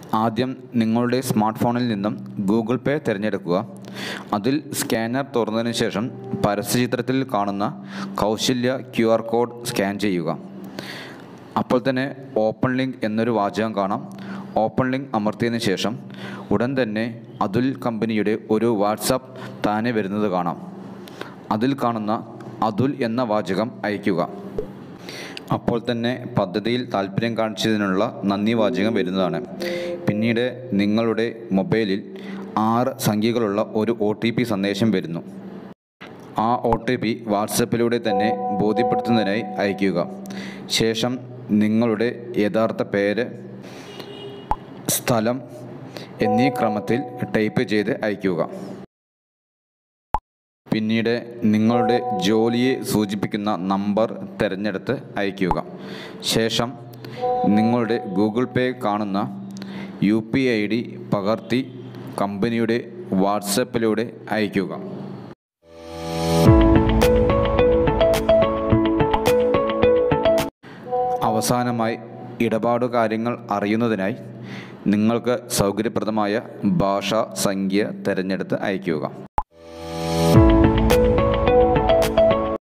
ആദ്യം നിങ്ങളുടെ സ്മാർട്ട് ഫോണിൽ നിന്നും ഗൂഗിൾ പേ തിരഞ്ഞെടുക്കുക അതിൽ സ്കാനർ തുറന്നതിന് ശേഷം പരസ്യചിത്രത്തിൽ കാണുന്ന Kaushalya Q R code scan ചെയ്യുക അപ്പോൾ തന്നെ ഓപ്പൺ ലിങ്ക് എന്നൊരു വാചകം കാണാം ഓപ്പൺ ലിങ്ക് അമർത്തിയതിന് ശേഷം ഉടൻ തന്നെ അതുൽ കമ്പനിയുടെ ഒരു വാട്സാപ്പ് താനെ വരുന്നത് കാണാം അതിൽ കാണുന്ന അതുൽ എന്ന വാചകം അയയ്ക്കുക അപ്പോൾ തന്നെ പദ്ധതിയിൽ താല്പര്യം കാണിച്ചതിനുള്ള നന്ദി വാചകം വരുന്നതാണ് പിന്നീട് നിങ്ങളുടെ മൊബൈലിൽ ആറ് സംഖ്യകളുള്ള ഒരു ഒ ടി പി സന്ദേശം വരുന്നു ആ ഒ ടി പി വാട്സപ്പിലൂടെ തന്നെ ബോധ്യപ്പെടുത്തുന്നതിനായി അയയ്ക്കുക ശേഷം നിങ്ങളുടെ യഥാർത്ഥ പേര് സ്ഥലം എന്നീ ക്രമത്തിൽ ടൈപ്പ് ചെയ്ത് അയയ്ക്കുക പിന്നീട് നിങ്ങളുടെ ജോലിയെ സൂചിപ്പിക്കുന്ന നമ്പർ തിരഞ്ഞെടുത്ത് അയയ്ക്കുക ശേഷം നിങ്ങളുടെ ഗൂഗിൾ പേ കാണുന്ന യു പി ഐ ഡി പകർത്തി കമ്പനിയുടെ വാട്സപ്പിലൂടെ അയയ്ക്കുക അവസാനമായി ഇടപാടു കാര്യങ്ങൾ അറിയുന്നതിനായി നിങ്ങൾക്ക് സൗകര്യപ്രദമായ ഭാഷാ സംഖ്യ തിരഞ്ഞെടുത്ത് അയയ്ക്കുക